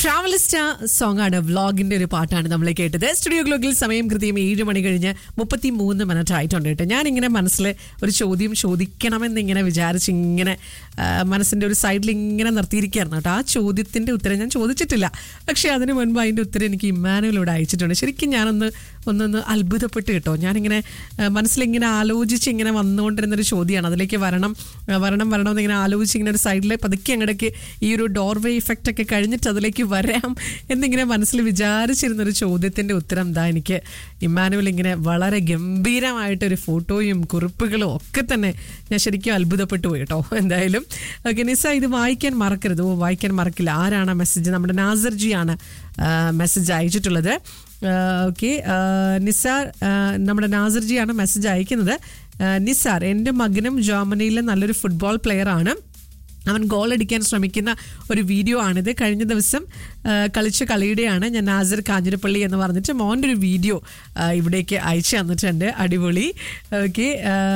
ട്രാവലിസ്റ്റ song ആണ് വ്ളോഗിന്റെ ഒരു പാട്ടാണ് നമ്മൾ കേട്ടത് സ്റ്റുഡിയോ ഗ്ലോക്കിൽ സമയം കൃത്യം ഏഴ് മണി കഴിഞ്ഞ് മുപ്പത്തി മൂന്ന് മിനിറ്റ് ആയിട്ടുണ്ട് കേട്ടോ ഞാനിങ്ങനെ മനസ്സിൽ ഒരു ചോദ്യം ചോദിക്കണമെന്ന് ഇങ്ങനെ വിചാരിച്ച് ഇങ്ങനെ ആ, മനസ്സിന്റെ ഒരു സൈഡിൽ ഇങ്ങനെ നിർത്തിയിരിക്കുകയായിരുന്നു കേട്ടോ ആ ചോദ്യത്തിന്റെ ഉത്തരം ഞാൻ ചോദിച്ചിട്ടില്ല പക്ഷേ അതിന് മുൻപ് അതിന്റെ ഉത്തരം എനിക്ക് ഇമ്മാനുവലോട് അയച്ചിട്ടുണ്ട് ശരിക്കും ഞാനൊന്ന് ഒന്നൊന്ന് അത്ഭുതപ്പെട്ട് കേട്ടോ ഞാനിങ്ങനെ ആ, മനസ്സിലിങ്ങനെ ആലോചിച്ച് ഇങ്ങനെ വന്നുകൊണ്ടിരുന്നൊരു ചോദ്യമാണ് അതിലേക്ക് വരണം ആ, വരണം വരണം എന്നിങ്ങനെ ആലോചിച്ച് ഇങ്ങനെ ഒരു സൈഡിൽ പതുക്കെ അങ്ങടേക്ക് ഈ ഒരു ഡോർവേ ഇഫക്റ്റ് ഒക്കെ കഴിഞ്ഞിട്ട് അതിലേക്ക് വരാം എന്നിങ്ങനെ മനസ്സിൽ വിചാരിച്ചിരുന്നൊരു ചോദ്യത്തിന്റെ ഉത്തരം എന്താ എനിക്ക് ഇമ്മാനുവൽ ഇങ്ങനെ വളരെ ഗംഭീരമായിട്ടൊരു ഫോട്ടോയും കുറിപ്പുകളും ഒക്കെ തന്നെ ഞാൻ ശരിക്കും അത്ഭുതപ്പെട്ടു പോയി കേട്ടോ എന്തായാലും ഓക്കെ നിസ ഇത് വായിക്കാൻ മറക്കരുത് ഓ വായിക്കാൻ മറക്കില്ല ആരാണ് മെസ്സേജ് നമ്മുടെ നാസർജിയാണ് മെസ്സേജ് അയച്ചിട്ടുള്ളത് ഓക്കെ നിസാർ ആ, നമ്മുടെ നാസർജിയാണ് മെസ്സേജ് അയക്കുന്നത് ആ, നിസാർ എൻ്റെ മകനും ജർമ്മനിയിലെ നല്ലൊരു ഫുട്ബോൾ പ്ലെയർ ആണ് അവൻ ഗോൾ അടിക്കാൻ ശ്രമിക്കുന്ന ഒരു വീഡിയോ ആണിത് കഴിഞ്ഞ ദിവസം ആ, കളിച്ച കളിയുടെയാണ് ഞാൻ നാസർ കാഞ്ഞിരപ്പള്ളി എന്ന് പറഞ്ഞിട്ട് മോൻ്റെ ഒരു വീഡിയോ ആ, ഇവിടേക്ക് അയച്ചു തന്നിട്ടുണ്ട് അടിപൊളി ഓക്കെ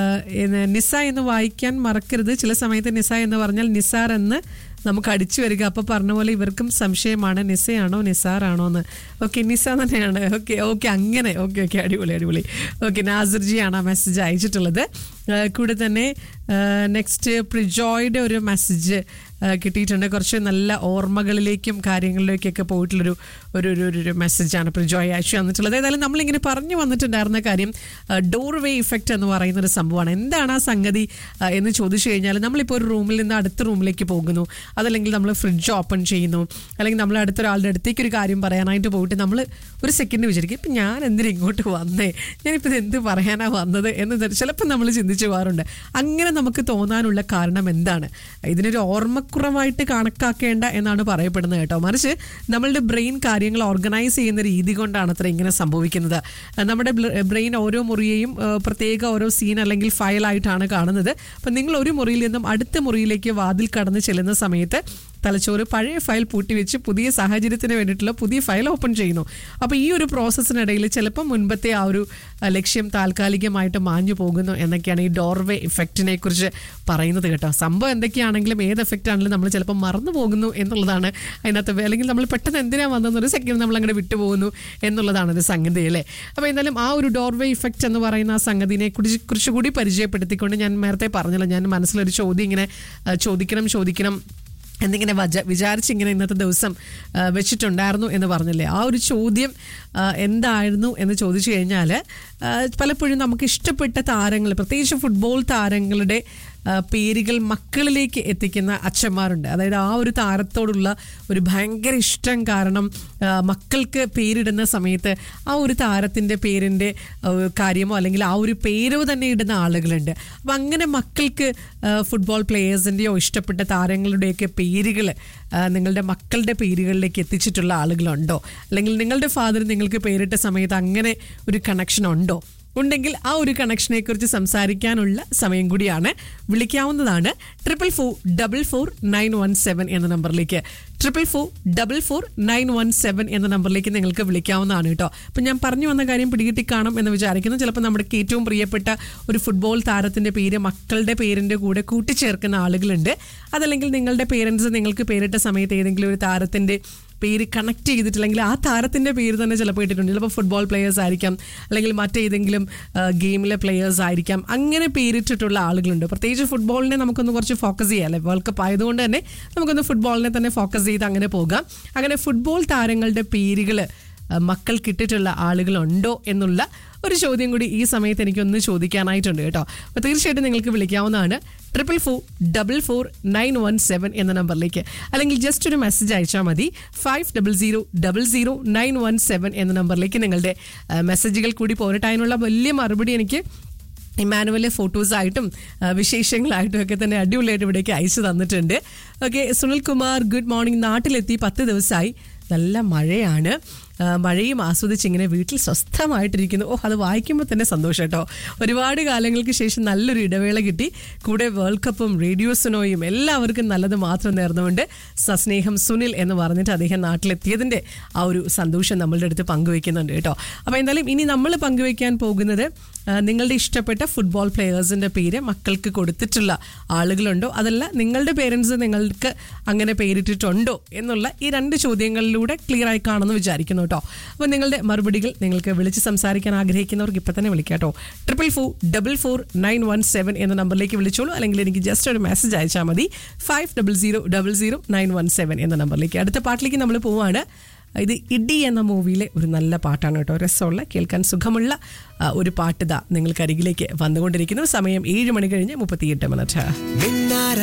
നിസ എന്ന് വായിക്കാൻ മറക്കരുത് ചില സമയത്ത് നിസ എന്ന് പറഞ്ഞാൽ നിസാർ എന്ന് നമുക്ക് അടിച്ചു വരിക അപ്പോൾ പറഞ്ഞ പോലെ ഇവർക്കും സംശയമാണ് നിസയാണോ നിസാറാണോ എന്ന് ഓക്കെ നിസ തന്നെയാണ് ഓക്കെ ഓക്കെ അങ്ങനെ ഓക്കെ ഓക്കെ അടിപൊളി അടിപൊളി ഓക്കെ നാസർജിയാണ് ആ മെസ്സേജ് അയച്ചിട്ടുള്ളത് ആ, കൂടെ തന്നെ നെക്സ്റ്റ് പ്രിജോയുടെ ഒരു മെസ്സേജ് കിട്ടിയിട്ടുണ്ട് കുറച്ച് നല്ല ഓർമ്മകളിലേക്കും കാര്യങ്ങളിലേക്കൊക്കെ പോയിട്ടുള്ളൊരു ഒരു ഒരു ഒരു- ഒരു മെസ്സേജാണ് പ്രിജോയ് അയച്ചു തന്നിട്ടുള്ളത് ഏതായാലും നമ്മളിങ്ങനെ പറഞ്ഞു വന്നിട്ടുണ്ടായിരുന്ന കാര്യം ഡോർ വേ ഇഫക്റ്റ് എന്ന് പറയുന്ന ഒരു സംഭവമാണ് എന്താണ് ആ സംഗതി ആ, എന്ന് ചോദിച്ചു കഴിഞ്ഞാൽ നമ്മളിപ്പോൾ ഒരു റൂമിൽ നിന്ന് അടുത്ത റൂമിലേക്ക് പോകുന്നു അതല്ലെങ്കിൽ നമ്മൾ ഫ്രിഡ്ജ് ഓപ്പൺ ചെയ്യുന്നു അല്ലെങ്കിൽ നമ്മൾ അടുത്തൊരാളുടെ അടുത്തേക്ക് ഒരു കാര്യം പറയാനായിട്ട് പോയിട്ട് നമ്മൾ ഒരു സെക്കൻഡ് വിചാരിക്കും ഇപ്പം ഞാൻ എന്തിനാ ഇങ്ങോട്ട് വന്നേ ഞാനിപ്പോൾ ഇത് എന്ത് പറയാനാ വന്നത് എന്ന് ചിലപ്പോൾ നമ്മൾ ചിന്തിച്ചു പോകാറുണ്ട് അങ്ങനെ നമുക്ക് തോന്നാനുള്ള കാരണം എന്താണ് ഇതിനൊരു ഓർമ്മക്കുറവായിട്ട് കണക്കാക്കേണ്ട എന്നാണ് പറയപ്പെടുന്നത് കേട്ടോ മറിച്ച് നമ്മളുടെ ബ്രെയിൻ കാര്യങ്ങൾ ഓർഗനൈസ് ചെയ്യുന്ന രീതി കൊണ്ടാണ് അത്ര ഇങ്ങനെ സംഭവിക്കുന്നത് അഹ് നമ്മുടെ ബ്രെയിൻ ഓരോ മുറിയെയും അഹ് പ്രത്യേക ഓരോ സീൻ അല്ലെങ്കിൽ ഫയലായിട്ടാണ് കാണുന്നത് അപ്പം നിങ്ങൾ ഒരു മുറിയിൽ നിന്നും അടുത്ത മുറിയിലേക്ക് വാതിൽ കടന്ന് ചെല്ലുന്ന സമയത്ത് തലച്ചോറ് പഴയ ഫയൽ പൂട്ടിവെച്ച് പുതിയ സാഹചര്യത്തിന് വേണ്ടിയിട്ടുള്ള പുതിയ ഫയൽ ഓപ്പൺ ചെയ്യുന്നു അപ്പോൾ ഈ ഒരു പ്രോസസ്സിനിടയിൽ ചിലപ്പോൾ മുൻപത്തെ ആ ഒരു അഹ് ലക്ഷ്യം താൽക്കാലികമായിട്ട് മാഞ്ഞു പോകുന്നു എന്നൊക്കെയാണ് ഈ ഡോർവേ ഇഫക്റ്റിനെ കുറിച്ച് പറയുന്നത് കേട്ടോ സംഭവം എന്തൊക്കെയാണെങ്കിലും ഏത് എഫക്റ്റ് ആണെങ്കിലും നമ്മൾ ചിലപ്പോൾ മറന്നു പോകുന്നു എന്നുള്ളതാണ് അതിനകത്ത് വേ- അല്ലെങ്കിൽ നമ്മൾ പെട്ടെന്ന് എന്തിനാ വന്നതെന്ന് ഒരു സെക്കൻഡ് നമ്മൾ അങ്ങനെ വിട്ടുപോകുന്നു എന്നുള്ളതാണ് ഒരു സംഗതി അല്ലേ അപ്പോൾ എന്തായാലും ആ ഒരു ഡോർവേ ഇഫക്റ്റ് എന്ന് പറയുന്ന ആ സംഗതിനെ കുറിച്ച് കുറച്ചുകൂടി പരിചയപ്പെടുത്തിക്കൊണ്ട് ഞാൻ നേരത്തെ പറഞ്ഞല്ലോ ഞാൻ മനസ്സിലൊരു ചോദ്യം ഇങ്ങനെ അഹ് ചോദിക്കണം ചോദിക്കണം എന്നിങ്ങനെ വജ വിചാരിച്ചിങ്ങനെ ഇന്നത്തെ ദിവസം ആ, വെച്ചിട്ടുണ്ടായിരുന്നു എന്ന് പറഞ്ഞില്ലേ ആ ഒരു ചോദ്യം ആ, എന്തായിരുന്നു എന്ന് ചോദിച്ചു കഴിഞ്ഞാൽ പലപ്പോഴും നമുക്ക് ഇഷ്ടപ്പെട്ട താരങ്ങൾ പ്രത്യേകിച്ച് ഫുട്ബോൾ താരങ്ങളുടെ ആ, പേരുകൾ മക്കളിലേക്ക് എത്തിക്കുന്ന അച്ഛന്മാരുണ്ട് അതായത് ആ ഒരു താരത്തോടുള്ള ഒരു ഭയങ്കര ഇഷ്ടം കാരണം ആ, മക്കൾക്ക് പേരിടുന്ന സമയത്ത് ആ ഒരു താരത്തിൻ്റെ പേരിൻ്റെ ആ, കാര്യമോ അല്ലെങ്കിൽ ആ ഒരു പേരോ തന്നെ ഇടുന്ന ആളുകളുണ്ട് അപ്പം അങ്ങനെ മക്കൾക്ക് ആ, ഫുട്ബോൾ പ്ലേയേഴ്സിൻ്റെയോ ഇഷ്ടപ്പെട്ട താരങ്ങളുടെയൊക്കെ പേരുകൾ നിങ്ങളുടെ മക്കളുടെ പേരുകളിലേക്ക് എത്തിച്ചിട്ടുള്ള ആളുകളുണ്ടോ അല്ലെങ്കിൽ നിങ്ങളുടെ ഫാദർ നിങ്ങൾക്ക് പേരിട്ട സമയത്ത് അങ്ങനെ ഒരു കണക്ഷൻ ഉണ്ടോ ഉണ്ടെങ്കിൽ ആ ഒരു കണക്ഷനെ കുറിച്ച് സംസാരിക്കാനുള്ള സമയം കൂടിയാണ് വിളിക്കാവുന്നതാണ് triple four double four nine one seven എന്ന നമ്പറിലേക്ക് triple four double four nine one seven എന്ന നമ്പറിലേക്ക് നിങ്ങൾക്ക് വിളിക്കാവുന്നതാണ് കേട്ടോ അപ്പം ഞാൻ പറഞ്ഞു വന്ന കാര്യം പിടികിട്ടി കാണും എന്ന് വിചാരിക്കുന്നു ചിലപ്പോൾ നമ്മുടെ ഏറ്റവും പ്രിയപ്പെട്ട ഒരു ഫുട്ബോൾ താരത്തിൻ്റെ പേര് മക്കളുടെ പേരിൻ്റെ കൂടെ കൂട്ടിച്ചേർക്കുന്ന ആളുകളുണ്ട് അതല്ലെങ്കിൽ നിങ്ങളുടെ പേരൻസ് നിങ്ങൾക്ക് പേരിട്ട സമയത്ത് ഏതെങ്കിലും ഒരു താരത്തിൻ്റെ പേര് കണക്ട് ചെയ്തിട്ടില്ലെങ്കിൽ ആ താരത്തിൻ്റെ പേര് തന്നെ ചിലപ്പോൾ ഇട്ടിട്ടുണ്ട് ചിലപ്പോൾ ഫുട്ബോൾ പ്ലെയേഴ്സ് ആയിരിക്കാം അല്ലെങ്കിൽ മറ്റേതെങ്കിലും ആ, ഗെയിമിലെ പ്ലെയേഴ്സ് ആയിരിക്കാം അങ്ങനെ പേരിട്ടിട്ടുള്ള ആളുകളുണ്ട് പ്രത്യേകിച്ച് ഫുട്ബോളിനെ നമുക്കൊന്ന് കുറച്ച് ഫോക്കസ് ചെയ്യാം അല്ലേ വേൾഡ് കപ്പ് ആയതുകൊണ്ട് തന്നെ നമുക്കൊന്ന് ഫുട്ബോളിനെ തന്നെ ഫോക്കസ് ചെയ്ത് അങ്ങനെ പോകാം അങ്ങനെ ഫുട്ബോൾ താരങ്ങളുടെ പേരുകൾ മക്കൾക്ക് ഇട്ടിട്ടുള്ള ആളുകളുണ്ടോ എന്നുള്ള ഒരു ചോദ്യം കൂടി ഈ സമയത്ത് എനിക്കൊന്ന് ചോദിക്കാനായിട്ടുണ്ട് കേട്ടോ അപ്പോൾ തീർച്ചയായിട്ടും നിങ്ങൾക്ക് വിളിക്കാവുന്നതാണ് triple four double four nine one seven എന്ന നമ്പറിലേക്ക് അല്ലെങ്കിൽ ജസ്റ്റ് ഒരു മെസ്സേജ് അയച്ചാൽ മതി five double zero double zero nine one seven എന്ന നമ്പറിലേക്ക് നിങ്ങളുടെ ആ, മെസ്സേജുകൾ കൂടി പോരട്ടെ അതിനുള്ള വലിയ മറുപടി എനിക്ക് ഇമാനുവലെ ഫോട്ടോസായിട്ടും ആ, വിശേഷങ്ങളായിട്ടും ഒക്കെ തന്നെ അടിപൊളിയായിട്ട് ഇവിടേക്ക് അയച്ചു തന്നിട്ടുണ്ട് okay Sunil Kumar good morning നാട്ടിലെത്തി പത്ത് ദിവസമായി നല്ല മഴയാണ് ആ, മഴയും ആസ്വദിച്ച് ഇങ്ങനെ വീട്ടിൽ സ്വസ്ഥമായിട്ടിരിക്കുന്നു ഓ അത് വായിക്കുമ്പോൾ തന്നെ സന്തോഷം കേട്ടോ ഒരുപാട് കാലങ്ങൾക്ക് ശേഷം നല്ലൊരു ഇടവേള കിട്ടി കൂടെ വേൾഡ് കപ്പും റേഡിയോസിനോയും എല്ലാവർക്കും നല്ലത് മാത്രം നേർന്നുകൊണ്ട് സസ്നേഹം സുനിൽ എന്ന് പറഞ്ഞിട്ട് അദ്ദേഹം നാട്ടിലെത്തിയതിൻ്റെ ആ ഒരു സന്തോഷം നമ്മളുടെ അടുത്ത് പങ്കുവെക്കുന്നുണ്ട് കേട്ടോ അപ്പോൾ എന്തായാലും ഇനി നമ്മൾ പങ്കുവെക്കാൻ പോകുന്നത് ആ, നിങ്ങളുടെ ഇഷ്ടപ്പെട്ട ഫുട്ബോൾ പ്ലെയേഴ്സിൻ്റെ പേര് മക്കൾക്ക് കൊടുത്തിട്ടുള്ള ആളുകളുണ്ടോ അതല്ല നിങ്ങളുടെ പേരൻസ് നിങ്ങൾക്ക് അങ്ങനെ പേരിട്ടിട്ടുണ്ടോ എന്നുള്ള ഈ രണ്ട് ചോദ്യങ്ങളിലൂടെ ക്ലിയർ ആയി കാണുമെന്ന് വിചാരിക്കുന്നു കേട്ടോ അപ്പോൾ നിങ്ങളുടെ മറുപടികൾ നിങ്ങൾക്ക് വിളിച്ച് സംസാരിക്കാൻ ആഗ്രഹിക്കുന്നവർക്ക് ഇപ്പം തന്നെ വിളിക്കാം കേട്ടോ triple four double four nine one seven എന്ന നമ്പറിലേക്ക് വിളിച്ചോളൂ അല്ലെങ്കിൽ എനിക്ക് ജസ്റ്റ് ഒരു മെസ്സേജ് അയച്ചാൽ മതി five double zero double zero nine one seven എന്ന നമ്പറിലേക്ക് അടുത്ത പാട്ടിലേക്ക് നമ്മൾ പോവാണ് ഇത് ഇടി എന്ന മൂവിയിലെ ഒരു നല്ല പാട്ടാണ് കേട്ടോ രസമുള്ള കേൾക്കാൻ സുഖമുള്ള ആ, ഒരു പാട്ട് ഇതാ നിങ്ങൾക്ക് അരികിലേക്ക് വന്നുകൊണ്ടിരിക്കുന്നു സമയം ഏഴ് മണി കഴിഞ്ഞ് മുപ്പത്തിയെട്ട് മിനിറ്റ് മിന്നാര